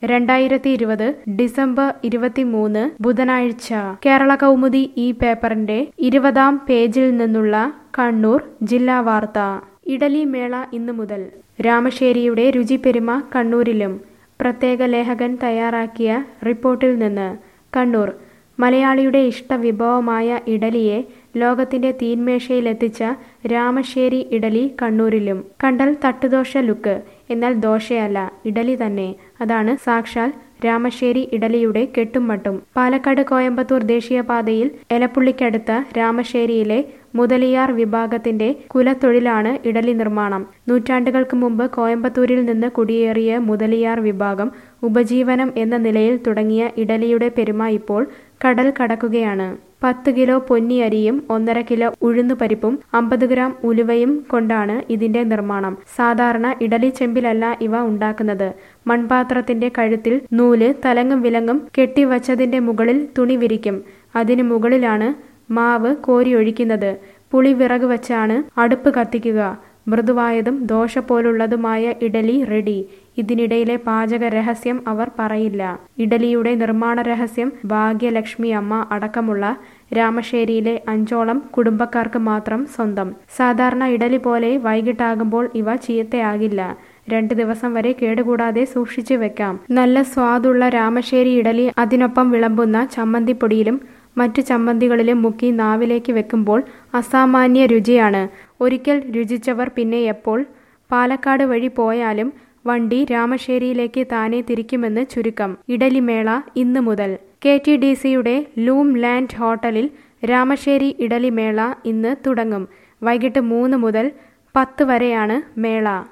രണ്ടായിരത്തി ഇരുപത് ഡിസംബർ ഇരുപത്തിമൂന്ന് ബുധനാഴ്ച കേരള കൗമുദി ഈ പേപ്പറിന്റെ ഇരുപതാം പേജിൽ നിന്നുള്ള കണ്ണൂർ ജില്ലാ വാർത്ത ഇഡലി മേള ഇന്നു മുതൽ രാമശ്ശേരിയുടെ രുചിപ്പെരുമ കണ്ണൂരിലും പ്രത്യേക ലേഖകൻ തയ്യാറാക്കിയ റിപ്പോർട്ടിൽ നിന്ന് കണ്ണൂർ മലയാളിയുടെ ഇഷ്ടവിഭവമായ ഇഡലിയെ ലോകത്തിന്റെ തീന്മേശയിലെത്തിച്ച രാമശ്ശേരി ഇഡലി കണ്ണൂരിലും കണ്ടാൽ തട്ടുദോശ ലുക്ക് എന്നാൽ ദോശയല്ല ഇഡലി തന്നെ അതാണ് സാക്ഷാൽ രാമശ്ശേരി ഇഡലിയുടെ കെട്ടുമട്ടും പാലക്കാട് കോയമ്പത്തൂർ ദേശീയപാതയിൽ എലപ്പുള്ളിക്കടുത്ത രാമശ്ശേരിയിലെ മുതലിയാർ വിഭാഗത്തിന്റെ കുലത്തൊഴിലാണ് ഇഡലി നിർമ്മാണം നൂറ്റാണ്ടുകൾക്ക് മുമ്പ് കോയമ്പത്തൂരിൽ നിന്ന് കുടിയേറിയ മുതലിയാർ വിഭാഗം ഉപജീവനം എന്ന നിലയിൽ തുടങ്ങിയ ഇഡലിയുടെ പെരുമ ഇപ്പോൾ കടൽ കടക്കുകയാണ് പത്ത് കിലോ പൊന്നിയരിയും ഒന്നര കിലോ ഉഴുന്നുപരിപ്പും അമ്പത് ഗ്രാം ഉലുവയും കൊണ്ടാണ് ഇതിന്റെ നിർമ്മാണം സാധാരണ ഇഡലി ചെമ്പിലല്ല ഇവ ഉണ്ടാക്കുന്നത് മൺപാത്രത്തിന്റെ കഴുത്തിൽ നൂല് തലങ്ങും വിലങ്ങും കെട്ടിവച്ചതിന്റെ മുകളിൽ തുണി വിരിക്കും അതിനു മുകളിലാണ് മാവ് കോരിയൊഴിക്കുന്നത് പുളി വിറക് വച്ചാണ് അടുപ്പ് കത്തിക്കുക മൃദുവായതും ദോശ പോലുള്ളതുമായ ഇഡലി റെഡി ഇതിനിടയിലെ പാചക രഹസ്യം അവർ പറയില്ല ഇഡലിയുടെ നിർമ്മാണ രഹസ്യം ഭാഗ്യലക്ഷ്മി അമ്മ അടക്കമുള്ള രാമശ്ശേരിയിലെ അഞ്ചോളം കുടുംബക്കാർക്ക് മാത്രം സ്വന്തം സാധാരണ ഇഡലി പോലെ വൈകിട്ടാകുമ്പോൾ ഇവ ചീത്തയാകില്ല രണ്ട് ദിവസം വരെ കേടുകൂടാതെ സൂക്ഷിച്ചു വെക്കാം നല്ല സ്വാദുള്ള രാമശ്ശേരി ഇഡലി അതിനൊപ്പം വിളമ്പുന്ന ചമ്മന്തിപ്പൊടിയിലും മറ്റു ചമ്മന്തികളിലും മുക്കി നാവിലേക്ക് വെക്കുമ്പോൾ അസാമാന്യ രുചിയാണ് ഒരിക്കൽ രുചിച്ചവർ പിന്നെ എപ്പോൾ പാലക്കാട് വഴി പോയാലും വണ്ടി രാമശ്ശേരിയിലേക്ക് താനെ തിരിക്കുമെന്ന് ചുരുക്കം ഇഡലിമേള ഇന്ന് മുതൽ കെ ടി ഡി സിയുടെ ലൂം ലാൻഡ് ഹോട്ടലിൽ രാമശ്ശേരി ഇഡലിമേള ഇന്ന് തുടങ്ങും വൈകിട്ട് മൂന്ന് മുതൽ പത്ത് വരെയാണ് മേള